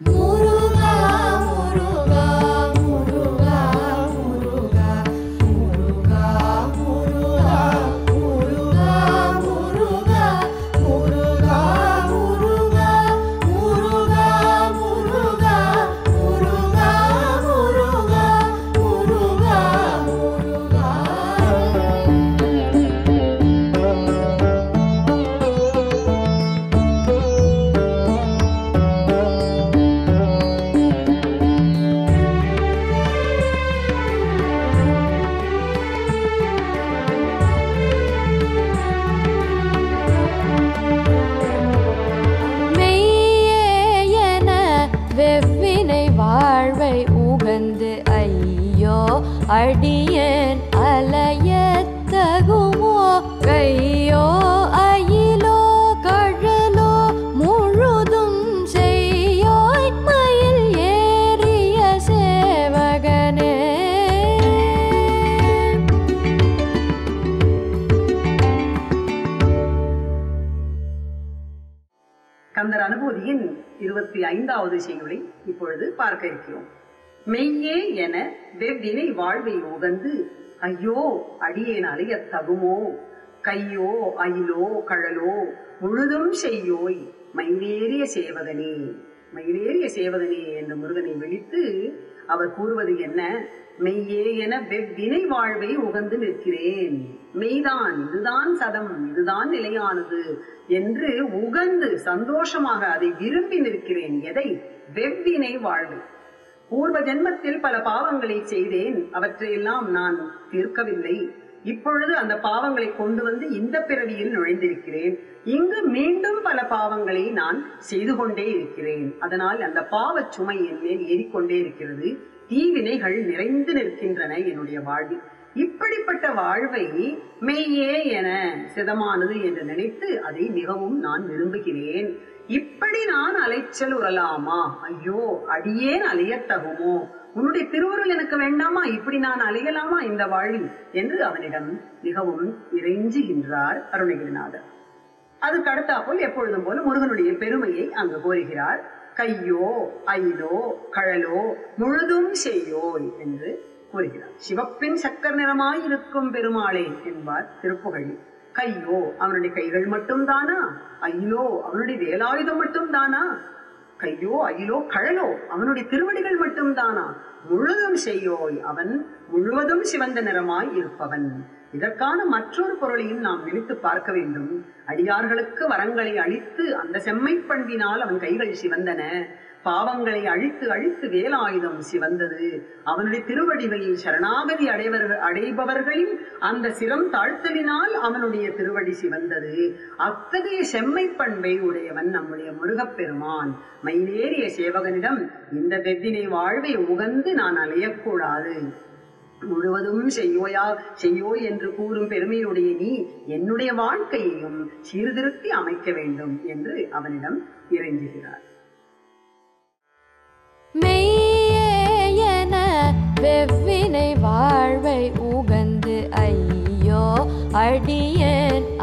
முருகா முருகா முருகா முருகா முருகா முருகா முருகா முருகா முருகா முருகா முருகா முருகா முருகா முருகா முருகா முருகா மெய்யே என வெவ்வினை வாழ்வை உகந்து ஐயோ அடியேன் அலையத் தகுமோ கையோ அயிலோ கழலோ முழுதும் செய்யோய் மயில் ஏறிய சேவகனே கந்தர் அனுபூதியின் இருபத்தி ஐந்தாவது செய்யுளை இப்பொழுது பார்க்க இருக்கிறோம் மெய்யே என வெவ்வினை வாழ்வை உகந்து ஐயோ அடியேன் அலையத் தகுமோ கையோ அயிலோ கழலோ முழுதும் செய்யோய் மயிலேறிய சேவகனே மயிலேறிய சேவகனே என்ற முருகனை விழித்து அவர் கூறுவது என்ன மெய்யே என வெவ்வினை வாழ்வை உகந்து நிற்கிறேன் மெய்தான் இதுதான் சதம் இதுதான் நிலையானது என்று உகந்து சந்தோஷமாக அதை விரும்பி நிற்கிறேன் எதை வெவ்வினை வாழ்வு பூர்வ ஜென்மத்தில் பல பாவங்களை செய்தேன் அவற்றையெல்லாம் நான் தீர்க்கவில்லை இப்பொழுது அந்த பாவங்களை கொண்டு வந்து இந்த பிறவியில் நுழைந்திருக்கிறேன் இங்கு மீண்டும் பல பாவங்களை நான் செய்து கொண்டே இருக்கிறேன் அதனால் அந்த பாவச் சுமை என் மேல் ஏறிக்கொண்டே இருக்கிறது தீவினைகள் நிறைந்து நிற்கின்றன என்னுடைய வாழ்வில் இப்படிப்பட்ட வாழ்வை மெய்யே என சிதமானது என்று நினைத்து அதை மிகவும் நான் விரும்புகிறேன் இப்படி நான் அலைச்சல் உறலாமா ஐயோ அடியேன் அலையத்தகுமோ உன்னுடைய திருவுருள் எனக்கு வேண்டாமா இப்படி நான் அலையலாமா இந்த வாழ்வில் என்று அவனிடம் மிகவும் இறைஞ்சுகின்றார் அருணகிரிநாதர் அதுக்கு அடுத்தாப்போல் எப்பொழுதும் போல முருகனுடைய பெருமையை அங்கு கோருகிறார் கையோ ஐலோ கழலோ முழுதும் செய்யோய் என்று கூறுகிறார் சிவப்பின் சக்கர நிறமாய் இருக்கும் பெருமாளே என்பார் திருப்புகழில் கையோ அவனுடைய கைகள் மட்டும்தானா ஐலோ அவனுடைய வேலாயுதம் மட்டும்தானா கையோ அயிலோ கழலோ அவனுடைய திருவடிகள் மட்டும்தானா முழுதும் செய்யோய் அவன் முழுவதும் சிவந்த நிறமாய் இருப்பவன் இதற்கான மற்றொரு பொருளையும் நாம் நினைத்து பார்க்க வேண்டும் அடியார்களுக்கு வரங்களை அளித்து அந்த செம்மை பண்பினால் அவன் கைகள் சிவந்தன பாவங்களை அழித்து அழித்து வேலாயுதம் சிவந்தது அவனுடைய திருவடிகளில் சரணாகதி அடைவர்கள் அடைபவர்களின் அந்த சிரம் தாழ்த்தலினால் அவனுடைய திருவடி சிவந்தது அத்தகைய செம்மை பண்பை உடையவன் நம்முடைய முருகப்பெருமான் மயிலேறிய சேவகனிடம் இந்த வெவ்வினை வாழ்வை உகந்து நான் அலையக்கூடாது முழுவதும் செய்யோயா செய்யோ என்று கூறும் பெருமையுடைய நீ என்னுடைய வாழ்க்கையையும் சீர்திருத்தி அமைக்க வேண்டும் என்று அவனிடம் இறைஞ்சுகிறார் மெய்யே என வெவ்வினை வாழ்வை உகந்து ஐயோ அடியேன்